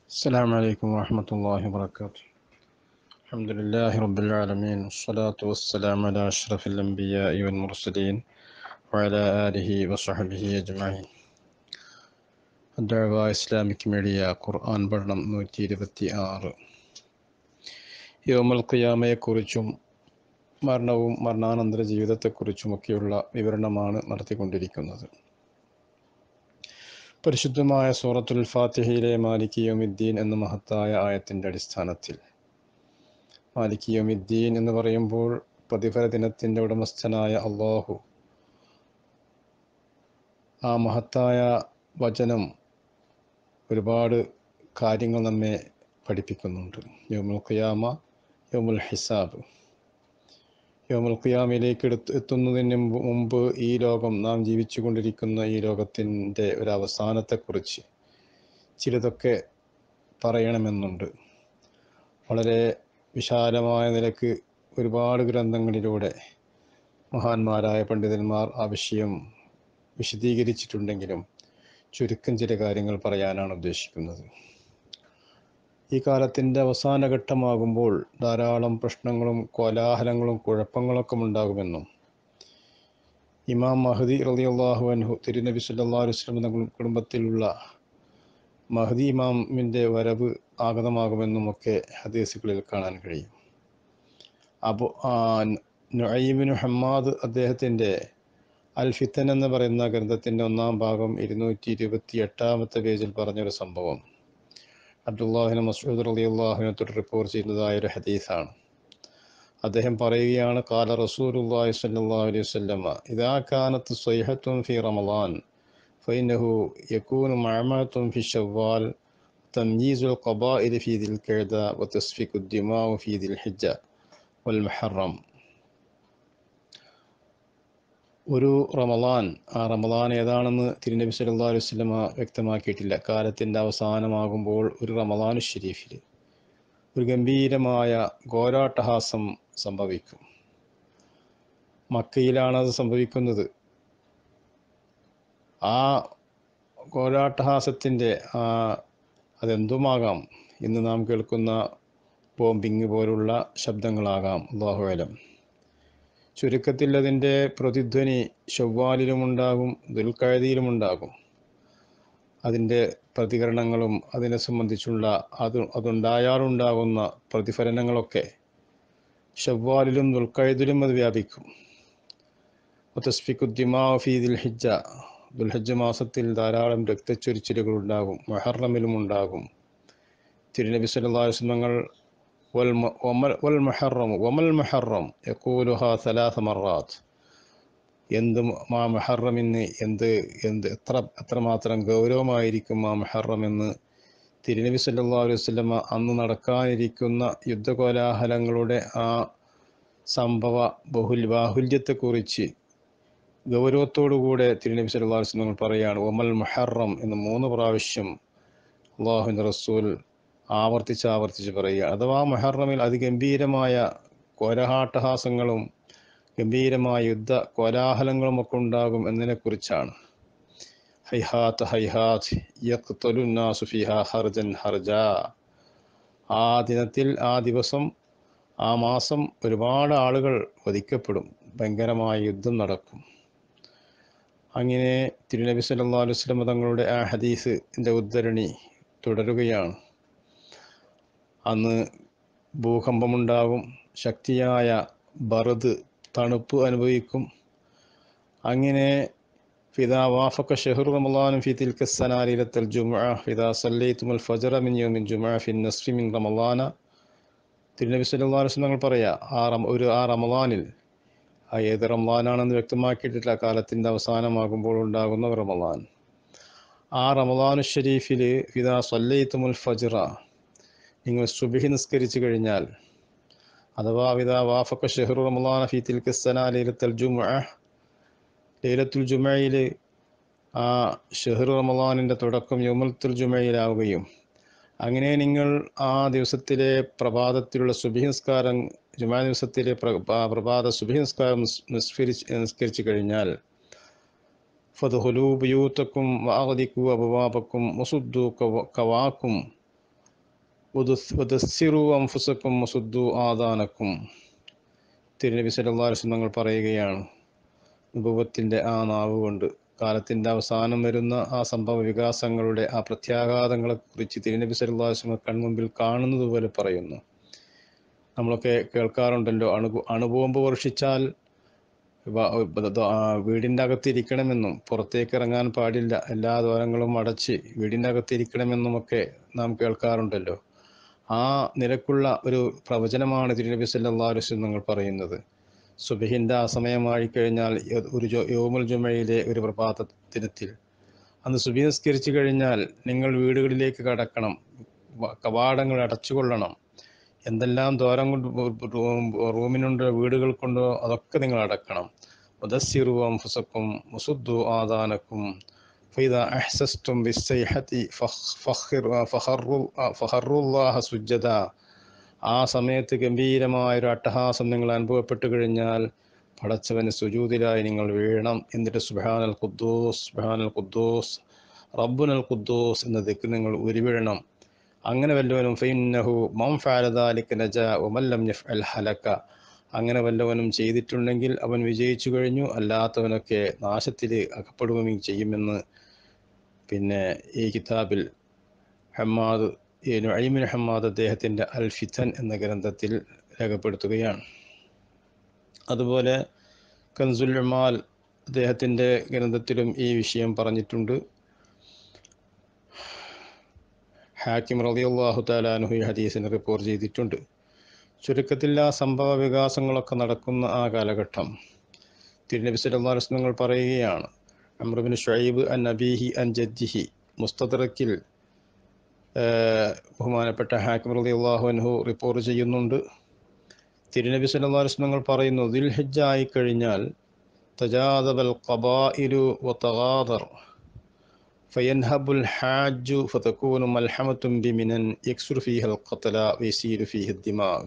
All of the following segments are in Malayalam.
السلام عليكم ورحمة الله وبركاته الحمد لله رب العالمين والصلاة والسلام على أشرف الأنبياء والمرسلين وعلى آله وصحبه أجمعين الدعوة إسلامك ميഡിയ ഖുർആൻ പഠനം നൂറ്റി ഇരുപത്തി ആറ് യോമൽ ഖിയാമയെക്കുറിച്ചും മരണവും മരണാനന്തര ജീവിതത്തെക്കുറിച്ചുമൊക്കെയുള്ള വിവരണമാണ് നടത്തിക്കൊണ്ടിരിക്കുന്നത് പരിശുദ്ധമായ സൂറത്തുൽ ഫാത്തിഹയിലെ മാലിക് യോമിദ്ദീൻ എന്ന മഹത്തായ ആയത്തിൻ്റെ അടിസ്ഥാനത്തിൽ മാലിക് യോമിദ്ദീൻ എന്ന് പറയുമ്പോൾ പ്രതിഫല ദിനത്തിൻ്റെ ഉടമസ്ഥനായ അള്ളാഹു ആ മഹത്തായ വചനം ഒരുപാട് കാര്യങ്ങൾ നമ്മെ പഠിപ്പിക്കുന്നുണ്ട് യോമുൽ ഖിയാമ യോമുൽ ഹിസാബ് യോമുൽ ഖിയാമയിലേക്ക് എടുത്ത് എത്തുന്നതിന് മുമ്പ് മുമ്പ് ഈ ലോകം നാം ജീവിച്ചു കൊണ്ടിരിക്കുന്ന ഈ ലോകത്തിൻ്റെ ഒരു അവസാനത്തെക്കുറിച്ച് ചിലതൊക്കെ പറയണമെന്നുണ്ട് വളരെ വിശാലമായ നിലക്ക് ഒരുപാട് ഗ്രന്ഥങ്ങളിലൂടെ മഹാന്മാരായ പണ്ഡിതന്മാർ ആ വിഷയം വിശദീകരിച്ചിട്ടുണ്ടെങ്കിലും ചുരുക്കം ചില കാര്യങ്ങൾ പറയാനാണ് ഉദ്ദേശിക്കുന്നത് ഈ കാലത്തിൻ്റെ അവസാന ഘട്ടമാകുമ്പോൾ ധാരാളം പ്രശ്നങ്ങളും കോലാഹലങ്ങളും കുഴപ്പങ്ങളൊക്കെ ഉണ്ടാകുമെന്നും ഇമാം മഹദി റളിയല്ലാഹു അൻഹു തിരുനബി സല്ലല്ലാഹു അലൈഹി വസല്ലം തങ്ങളുടെ കുടുംബത്തിലുള്ള മഹദി ഇമാമിൻ്റെ വരവ് ആഗതമാകുമെന്നും ഒക്കെ ഹദീസുകളിൽ കാണാൻ കഴിയും അബു നുഐബിൻ ഹമ്മാദ് അദ്ദേഹത്തിൻ്റെ അൽ ഫിത്തൻ എന്ന് പറയുന്ന ഗ്രന്ഥത്തിൻ്റെ ഒന്നാം ഭാഗം ഇരുന്നൂറ്റി ഇരുപത്തി എട്ടാമത്തെ പേജിൽ പറഞ്ഞൊരു സംഭവം അബ്ദുല്ലാഹിന് മസൂദ് അലി അള്ളാഹുവിനെ തൊട്ട് റിപ്പോർട്ട് ചെയ്യുന്നതായ ഒരു ഹദീസാണ് അദ്ദേഹം പറയുകയാണ് കാല റസൂലുല്ലാഹി സ്വല്ലല്ലാഹു അലൈഹി വസല്ലമ ഇദാ കാനത്ത് സ്വൈഹത്തുൻ ഫി റമളാൻ ഫൈനഹു യകൂനു മഅമത്തുൻ ഫി ശവ്വാൽ تمييز القبائل في ذي القعدة وتصفيق الدماء في ذي الحجة والمحرم ഒരു റമലാൻ ആ റമലാൻ ഏതാണെന്ന് തിരുനബി സല്ലല്ലാഹു അലൈഹി വസല്ലമ വ്യക്തമാക്കിയിട്ടില്ല കാലത്തിൻ്റെ അവസാനമാകുമ്പോൾ ഒരു റമലാനു ഷരീഫിൽ ഒരു ഗംഭീരമായ ഘോരാട്ടഹാസം സംഭവിക്കും മക്കയിലാണ് അത് സംഭവിക്കുന്നത് ആ ഘോരാട്ടഹാസത്തിൻ്റെ ആ അതെന്തുമാകാം ഇന്ന് നാം കേൾക്കുന്ന ബോംബിങ് പോലുള്ള ശബ്ദങ്ങളാകാം അള്ളാഹുലം ചുരുക്കത്തിൽ അതിൻ്റെ പ്രതിധ്വനി ചൊവ്വാലിലുമുണ്ടാകും ദുൽക്കഴുതിയിലുമുണ്ടാകും അതിൻ്റെ പ്രതികരണങ്ങളും അതിനെ സംബന്ധിച്ചുള്ള അത് അതുണ്ടായാലുണ്ടാകുന്ന പ്രതിഫലനങ്ങളൊക്കെ ഷവ്വാലിലും ദുൽക്കഴുതിലും അത് വ്യാപിക്കും തസ്ഫിക്കുദ്ദിമാഫി ദുൽഹിജ ദുൽഹജ്ജ മാസത്തിൽ ധാരാളം രക്തച്ചൊരിച്ചിലുകൾ ഉണ്ടാകും മഹറമിലും ഉണ്ടാകും തിരുനബി സല്ലാസ്ലങ്ങൾ والمحرم وما المحرم يقولها ثلاث مرات എന്ത് മാ മെഹറമിന്ന് എന്ത് എന്ത് എത്ര എത്രമാത്രം ഗൗരവമായിരിക്കും ആ മെഹറം എന്ന് തിരുനബി സല്ലാ അലൈഹി വസ്ലമ അന്ന് നടക്കാനിരിക്കുന്ന യുദ്ധകോലാഹലങ്ങളുടെ ആ സംഭവ ബഹുൽ ബാഹുല്യത്തെക്കുറിച്ച് ഗൗരവത്തോടുകൂടെ തിരുനബി സല്ലാ അലൈഹി വസ്ലങ്ങൾ പറയുകയാണ് ഒമൽ മെഹറം എന്ന് മൂന്ന് പ്രാവശ്യം അള്ളാഹുൻ്റെ റസൂൽ ആവർത്തിച്ച് ആവർത്തിച്ച് പറയുക അഥവാ മെഹറമിൽ അതിഗംഭീരമായ കോരഹാട്ടഹാസങ്ങളും ഗംഭീരമായ യുദ്ധ കോലാഹലങ്ങളും ഒക്കെ ഉണ്ടാകും എന്നതിനെക്കുറിച്ചാണ് ഹൈഹാത്ത് ഹൈഹാത്ത് യഖ്തലുന്നാസു ഫിഹ ഹർജൻ ഹർജ ആ ദിനത്തിൽ ആ ദിവസം ആ മാസം ഒരുപാട് ആളുകൾ വധിക്കപ്പെടും ഭയങ്കരമായ യുദ്ധം നടക്കും അങ്ങനെ തിരുനബി സല്ലല്ലാഹു അലൈഹി വസല്ലം തങ്ങളുടെ ആ ഹദീസിൻ്റെ ഉദ്ധരണി തുടരുകയാണ് അന്ന് ഭൂകമ്പമുണ്ടാകും ശക്തിയായ ബറുദ് തണുപ്പ് അനുഭവിക്കും അങ്ങനെ ഫിദാ വാഫക്ക ഷെഹർ റമലാനും ഫി തിൽക്ക സനാലിലത്തൽ ജുമഅ ഫിദാ സല്ലൈത്തുൽ ഫജറ മിൻ യൗമിൻ ജുമഅ ഫി നസ്ഫി മിൻ റമലാന തിരുനബി സല്ലല്ലാഹു അലൈഹി വസല്ലം പറയാ ആ ഒരു ആ റമലാനിൽ ആ ഏത് റമലാനാണെന്ന് വ്യക്തമാക്കിയിട്ടില്ല കാലത്തിൻ്റെ അവസാനമാകുമ്പോൾ ഉണ്ടാകുന്ന റമലാൻ ആ റമലാനു ഷരീഫിൽ ഫിദാ സല്ലൈത്തുൽ ഫജറ നിങ്ങൾ സുബഹി നിസ്കരിച്ചു കഴിഞ്ഞാൽ അഥവാ വിത വാഫക്ക ഷെഹ്റു റമലാന ഫി തിൽക്കസ്സന ലൈലത്തുൽ ജുമുഅ ലൈലത്തുൽ ജുമയിൽ ആ ഷെഹ്റു റമലാനിൻ്റെ തുടക്കം യോമത്തുൽ ജുമയിലാവുകയും അങ്ങനെ നിങ്ങൾ ആ ദിവസത്തിലെ പ്രഭാതത്തിലുള്ള സുബഹി നിസ്കാരം ജുമാ ദിവസത്തിലെ പ്രഭാത സുബഹി നിസ്കാരം നിസ്കരിച്ച് നിസ്കരിച്ചു കഴിഞ്ഞാൽ ഫദ്ഹുലൂ ബുയൂത്തക്കും വാഗദിക്കു അബവാബക്കും വസുദ്ദു കവാക്കും ഉദസ്സിറു അംഫുസക്കും മുസുദ്ദു ആദാനക്കും തിരുനബി സല്ലല്ലാഹു അലൈഹി വസല്ലം തങ്ങൾ പറയുകയാണ് അനുഭവത്തിൻ്റെ ആ നാവ് കൊണ്ട് കാലത്തിൻ്റെ അവസാനം വരുന്ന ആ സംഭവ വികാസങ്ങളുടെ ആ പ്രത്യാഘാതങ്ങളെക്കുറിച്ച് തിരുനബി സല്ലല്ലാഹു അലൈഹി വസല്ലം കൺമുമ്പിൽ കാണുന്നത് പോലെ പറയുന്നു നമ്മളൊക്കെ കേൾക്കാറുണ്ടല്ലോ അണു അണുബോംബ് വർഷിച്ചാൽ വ- ബ- ആ വീടിൻ്റെ അകത്തിരിക്കണമെന്നും പുറത്തേക്ക് ഇറങ്ങാൻ പാടില്ല എല്ലാ ദ്വാരങ്ങളും അടച്ച് വീടിൻ്റെ അകത്തിരിക്കണമെന്നുമൊക്കെ നാം കേൾക്കാറുണ്ടല്ലോ ആ നിരക്കുള്ള ഒരു പ്രവചനമാണ് തിരുനബി സല്ലല്ലാഹു അലൈഹി വസല്ലം നിങ്ങൾ പറയുന്നത് സുബഹിൻ്റെ ആ സമയമായി കഴിഞ്ഞാൽ യ- ഒരു ജോ യോമുൽ ജുമയിലെ ഒരു പ്രഭാത ദിനത്തിൽ അന്ന് സുബഹി നിസ്കരിച്ചു കഴിഞ്ഞാൽ നിങ്ങൾ വീടുകളിലേക്ക് കടക്കണം വ- കവാടങ്ങൾ അടച്ചുകൊള്ളണം എന്തെല്ലാം ദ്വാരം കൊണ്ട് റൂം- റൂമിനുണ്ടോ വീടുകൾ കൊണ്ടോ അതൊക്കെ നിങ്ങൾ അടക്കണം മുദസ്സിറു അംഫുസക്കും മുസുദ്ദു ആദാനക്കും فإذا أحسستم بالسيحة فخ- فخر- فخروا فخروا الله سجدا ആ സമയത്ത് ഗംഭീരമായ ഒരു അട്ടഹാസം നിങ്ങൾ അനുഭവപ്പെട്ടു കഴിഞ്ഞാൽ പടച്ചവന് സുജൂതിലായി നിങ്ങൾ വീഴണം എന്നിട്ട് സുബാനൽ ഖുദ്ദൂസ് സുബാനൽ ഖുദ്ദൂസ് റബ്ബുനൽ ഖുദ്ദൂസ് എന്ന ദിക്ക് നിങ്ങൾ ഉരുവിഴണം അങ്ങനെ വല്ലവനും ഫൈന്നഹു മം ഫാലദാലിക്ക് നജ ഉമല്ലം യഫ്അൽ ഹലക്ക അങ്ങനെ വല്ലവനും ചെയ്തിട്ടുണ്ടെങ്കിൽ അവൻ വിജയിച്ചു കഴിഞ്ഞു അല്ലാത്തവനൊക്കെ നാശത്തിൽ അകപ്പെടുകയും ചെയ്യുമെന്ന് പിന്നെ ഈ കിതാബിൽ ഹമ്മാദ് ഈ നുഐമിൻ ഹമ്മാദ് അദ്ദേഹത്തിൻ്റെ അൽ ഫിത്തൻ എന്ന ഗ്രന്ഥത്തിൽ രേഖപ്പെടുത്തുകയാണ് അതുപോലെ കൻസുൽ ഉമാൽ അദ്ദേഹത്തിൻ്റെ ഗ്രന്ഥത്തിലും ഈ വിഷയം പറഞ്ഞിട്ടുണ്ട് ഹാക്കിം റളിയല്ലാഹു താലാനുഹു ഈ ഹദീസിന് റിപ്പോർട്ട് ചെയ്തിട്ടുണ്ട് ചുരുക്കത്തിൽ ആ സംഭവ വികാസങ്ങളൊക്കെ നടക്കുന്ന ആ കാലഘട്ടം തിരുനബി സല്ലല്ലാഹു അലൈഹി വസല്ലം പറയുകയാണ് അമ്രുബിൻ ഷുഐബ് അൻ നബീഹി അൻ ജദ്ദിഹി മുസ്തദറക്കിൽ ഏഹ്, ബഹുമാനപ്പെട്ട ഹാക്കിം റളിയല്ലാഹു അൻഹു റിപ്പോർട്ട് ചെയ്യുന്നുണ്ട് തിരുനബി സല്ലല്ലാഹു അലൈഹി വസല്ലം പറയുന്നു ദിൽഹിജ്ജ ആയി കഴിഞ്ഞാൽ തജാദബൽ ഖബായിലു വതഗാദർ فينهب الحاج فتكون ملحمة بمنن يكسر فيها القتلى ويسيل فيه الدماء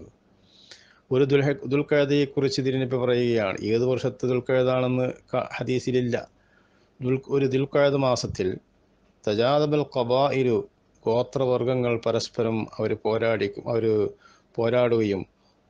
ഒരു ദുൽഹ ദുൽഖഴതയെക്കുറിച്ച് തിരുനബി പറയുകയാണ് ഏത് വർഷത്തെ ദുൽഖഴതാണെന്ന് ക- ഹദീസിലില്ല ദുൽ ഒരു ദുൽഖഴത് മാസത്തിൽ തജാദബൽ ഖബായിരു ഗോത്രവർഗങ്ങൾ പരസ്പരം അവർ പോരാടിക്കും അവർ പോരാടുകയും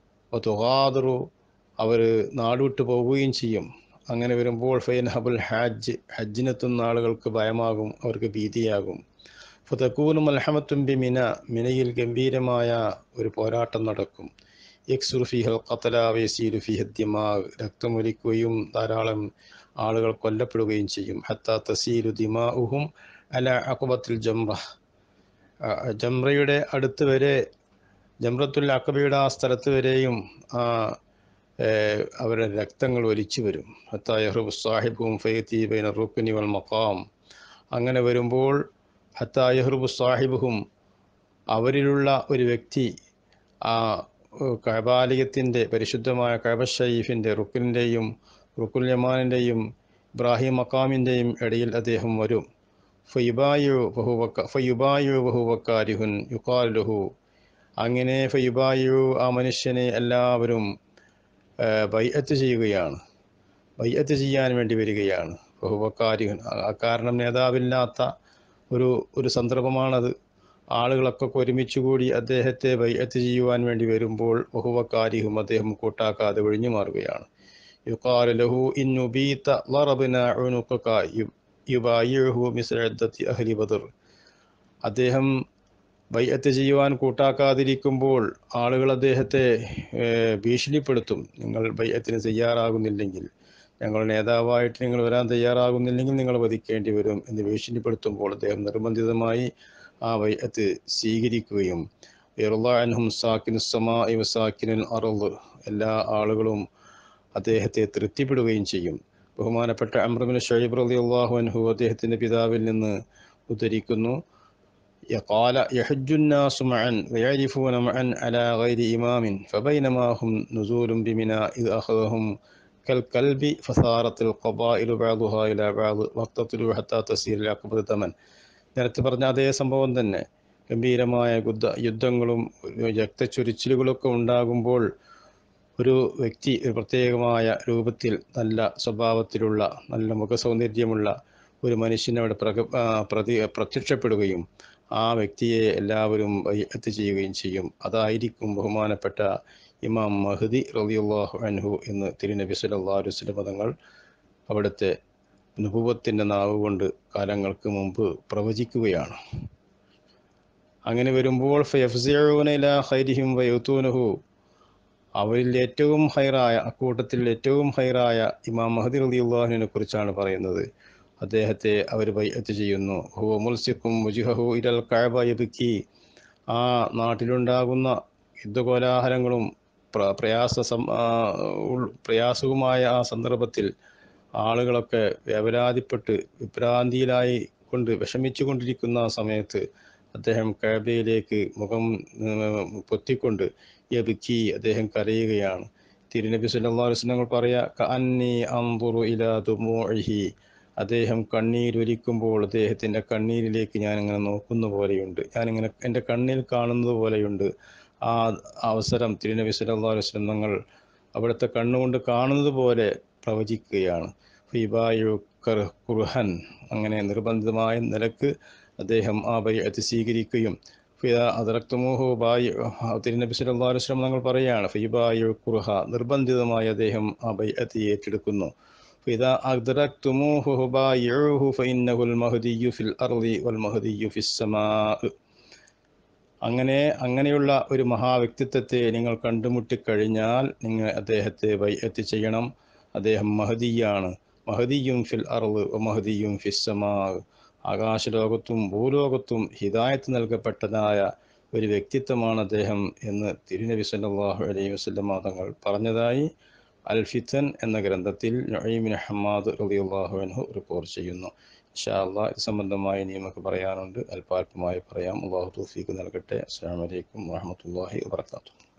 തുഹാദറു അവർ നാടുവിട്ട് പോവുകയും ചെയ്യും അങ്ങനെ വരുമ്പോൾ ഫൈൻ ഹബുൽ ഹാജ് ഹജ്ജിനെത്തുന്ന ആളുകൾക്ക് ഭയമാകും അവർക്ക് ഭീതിയാകും ഫതക്കൂനു മൽഹമത്തും ബി മിന മിനയിൽ ഗംഭീരമായ ഒരു പോരാട്ടം നടക്കും യക്സുർ ഫിഹൽ ഖത്തല വയസീലു ഫിഹ ദിമാ രക്തമൊലിക്കുകയും ധാരാളം ആളുകൾ കൊല്ലപ്പെടുകയും ചെയ്യും ഹത്ത തസീലു ദിമാഉഹും അല അഖബത്തിൽ ജംറ ആ, ജംറയുടെ അടുത്ത് വരെ ജംറത്തുൽ അക്കബയുടെ ആ സ്ഥലത്ത് വരെയും ആ ഏഹ്, അവരുടെ രക്തങ്ങൾ ഒലിച്ചു വരും ഹത്തായഹ്റബ് സാഹിബും ഫൈത്തി ബൈന റുക്കുനി വൽ മക്കാം അങ്ങനെ വരുമ്പോൾ ഹത്തായഹ്റബ് സാഹിബും അവരിലുള്ള ഒരു വ്യക്തി ആ ഏഹ്, കഅബാലയത്തിൻ്റെ പരിശുദ്ധമായ കഅബ ഷരീഫിൻ്റെ റുക്കിൻ്റെയും റുക്കുൽ യമാനിൻ്റെയും ഇബ്രാഹിം മക്കാമിൻ്റെയും ഇടയിൽ അദ്ദേഹം വരും ഫയുബായു ബഹുവക്ക ഫയുബായു ബഹുവക്കാരിഹുൻ യുക്കാലുഹു അങ്ങനെ ഫയുബായു ആ മനുഷ്യനെ എല്ലാവരും ഏഹ്, ബൈഅത്ത് ചെയ്യുകയാണ് ബൈഅത്ത് ചെയ്യാൻ വേണ്ടി വരികയാണ് ബഹുവക്കാരിഹുൻ കാരണം നേതാവില്ലാത്ത ഒരു ഒരു സന്ദർഭമാണത് ആളുകളൊക്കെ ഒരുമിച്ച് കൂടി അദ്ദേഹത്തെ ബൈഅത്ത് ചെയ്യുവാൻ വേണ്ടി വരുമ്പോൾ ബഹുവക്കാരിഹും അദ്ദേഹം കൂട്ടാക്കാതെ ഒഴിഞ്ഞു മാറുകയാണ് യുക്കാലു ലഹു ഇന്നുബീത ലറബ്ന ഉനുഖക യു- യുബായിഉഹു മിസ്ല ഇദ്ദത്തി അഹ്ലി ബദർ അദ്ദേഹം ബൈഅത്ത് ചെയ്യുവാൻ കൂട്ടാക്കാതിരിക്കുമ്പോൾ ആളുകൾ അദ്ദേഹത്തെ ഏഹ്, ഭീഷണിപ്പെടുത്തും നിങ്ങൾ ബൈഅത്തിന് തയ്യാറാകുന്നില്ലെങ്കിൽ ഞങ്ങൾ നേതാവായിട്ട് നിങ്ങൾ വരാൻ തയ്യാറാകുന്നില്ലെങ്കിൽ നിങ്ങൾ വധിക്കേണ്ടി വരും എന്ന് ഭീഷണിപ്പെടുത്തുമ്പോൾ അദ്ദേഹം നിർബന്ധിതമായി ആ ബൈഅത്ത് സ്വീകരിക്കുകയും ഇർലാൻഹും സാക്കിനു സമാ ഇവ സാക്കിനുൽ അറുള് എല്ലാ ആളുകളും അദ്ദേഹത്തെ തൃപ്തിപ്പെടുകയും ചെയ്യും ബഹുമാനപ്പെട്ട അമ്രബിൻ ഷൈബ് റളി അള്ളാഹു അൻഹു അദ്ദേഹത്തിൻ്റെ പിതാവിൽ നിന്ന് ഉദ്ധരിക്കുന്നു قال يحج الناس معا ويعرفون معا على غير إمام فبينما هم نزول بمنى إذ أخذهم كالكلب فثارت القبائل بعضها إلى بعض واقتتلوا حتى تسير العقبة دما നേരത്തെ പറഞ്ഞ അതേ സംഭവം തന്നെ ഗംഭീരമായ യുദ്ധ യുദ്ധങ്ങളും രക്തച്ചൊരിച്ചിലുകളൊക്കെ ഉണ്ടാകുമ്പോൾ ഒരു വ്യക്തി ഒരു പ്രത്യേകമായ രൂപത്തിൽ നല്ല സ്വഭാവത്തിലുള്ള നല്ല മുഖസൗന്ദര്യമുള്ള ഒരു മനുഷ്യൻ അവിടെ പ്രക ആ, പ്രതി പ്രത്യക്ഷപ്പെടുകയും ആ വ്യക്തിയെ എല്ലാവരും ബൈഅത്ത് ചെയ്യുകയും ചെയ്യും അതായിരിക്കും ബഹുമാനപ്പെട്ട ഇമാം മഹദി റളിയല്ലാഹു അൻഹു എന്ന് തിരുനബി സല്ലല്ലാഹു അലൈഹി വസല്ലം പദങ്ങൾ അവിടുത്തെ നുപുവത്തിൻ്റെ നാവ് കൊണ്ട് കാലങ്ങൾക്ക് മുമ്പ് പ്രവചിക്കുകയാണ് അങ്ങനെ വരുമ്പോൾ ഫയഫ്സിഊന ഇലാ ഖൈരിഹിം വയത്തൂനഹു അവരിൽ ഏറ്റവും ഹൈറായ അക്കൂട്ടത്തിൽ ഏറ്റവും ഹൈറായ ഇമാം മഹദി റളിയല്ലാഹുവിനെ കുറിച്ചാണ് പറയുന്നത് അദ്ദേഹത്തെ അവർ ബൈഅത്ത് ചെയ്യുന്നു ഹുവ മുൽസിഖും മുജിഹു ഇലൽ കഅബ യബ്കി ആ നാട്ടിലുണ്ടാകുന്ന യുദ്ധകോലാഹലങ്ങളും പ്ര പ്രയാസ സം ആ, ഉൾ- പ്രയാസവുമായ ആ സന്ദർഭത്തിൽ ആളുകളൊക്കെ വ്യവരാതിപ്പെട്ട് വിഭ്രാന്തിയിലായി കൊണ്ട് വിഷമിച്ചു കൊണ്ടിരിക്കുന്ന ആ സമയത്ത് അദ്ദേഹം കഅബയിലേക്ക് മുഖം ഉം, പൊത്തിക്കൊണ്ട് യബിക്കി അദ്ദേഹം കരയുകയാണ് തിരുനബി സല്ലല്ലാഹു അലൈഹി വസല്ലം പറയാ കഅന്നി അൻദുറു ഇലാ ദുമൂഇഹി അദ്ദേഹം കണ്ണീരൊലിക്കുമ്പോൾ അദ്ദേഹത്തിൻ്റെ കണ്ണീരിലേക്ക് ഞാൻ ഇങ്ങനെ നോക്കുന്ന പോലെയുണ്ട് ഞാനിങ്ങനെ എൻ്റെ കണ്ണിൽ കാണുന്നത് പോലെയുണ്ട് ആ അവസരം തിരുനബി സല്ലല്ലാഹു അലൈഹി വസല്ലം തങ്ങൾ അവിടുത്തെ കണ്ണുകൊണ്ട് കാണുന്നത് പോലെ പ്രവചിക്കുകയാണ് ഫിബായു കർ- ഖുർഹൻ അങ്ങനെ നിർബന്ധിതമായ നിലക്ക് അദ്ദേഹം ആ ബൈഅത്ത് സ്വീകരിക്കുകയും ഫിദ അദറക്തുമൂഹു ബായ് തിരുനബി സല്ലല്ലാഹു അലൈഹി വസല്ലം തങ്ങൾ പറയുകയാണ് ഫിബായു ഖുർഹ നിർബന്ധിതമായി അദ്ദേഹം ആ ബൈഅത്ത് ഏറ്റെടുക്കുന്നു ഫിദ അദ്റക്തുമൂഹു ബായിഉഹു ഫഇന്നഹുൽ മഹ്ദിയ്യു ഫിൽ അർളി വൽ മഹ്ദിയ്യു ഫിസ് സമാ അങ്ങനെ അങ്ങനെയുള്ള ഒരു മഹാവ്യക്തിത്വത്തെ നിങ്ങൾ കണ്ടുമുട്ടിക്കഴിഞ്ഞാൽ നിങ്ങൾ അദ്ദേഹത്തെ ബൈഅത്ത് ചെയ്യണം അദ്ദേഹം മഹദിയാണ് മഹദിയും ഫിൽ അർള് മഹദിയും ഫിസ്സമാ ആകാശലോകത്തും ഭൂലോകത്തും ഹിദായത്ത് നൽകപ്പെട്ടതായ ഒരു വ്യക്തിത്വമാണ് അദ്ദേഹം എന്ന് തിരുനബി സല്ലല്ലാഹു അലൈഹി വസല്ലം തങ്ങൾ പറഞ്ഞതായി അൽ ഫിത്തൻ എന്ന ഗ്രന്ഥത്തിൽ നഈമിൻ ഹമ്മാദ് റളിയല്ലാഹു അൻഹു റിപ്പോർട്ട് ചെയ്യുന്നു ഇൻഷാ അള്ളാഹ് ഇത് സംബന്ധമായി ഇനി നമുക്ക് പറയാനുണ്ട് അല്പാൽപമായി പറയാം അള്ളാഹു തൗഫീഖ് നൽകട്ടെ അസ്സലാമു അലൈക്കും വറഹ്മത്തുള്ളാഹി വബറകാതുഹു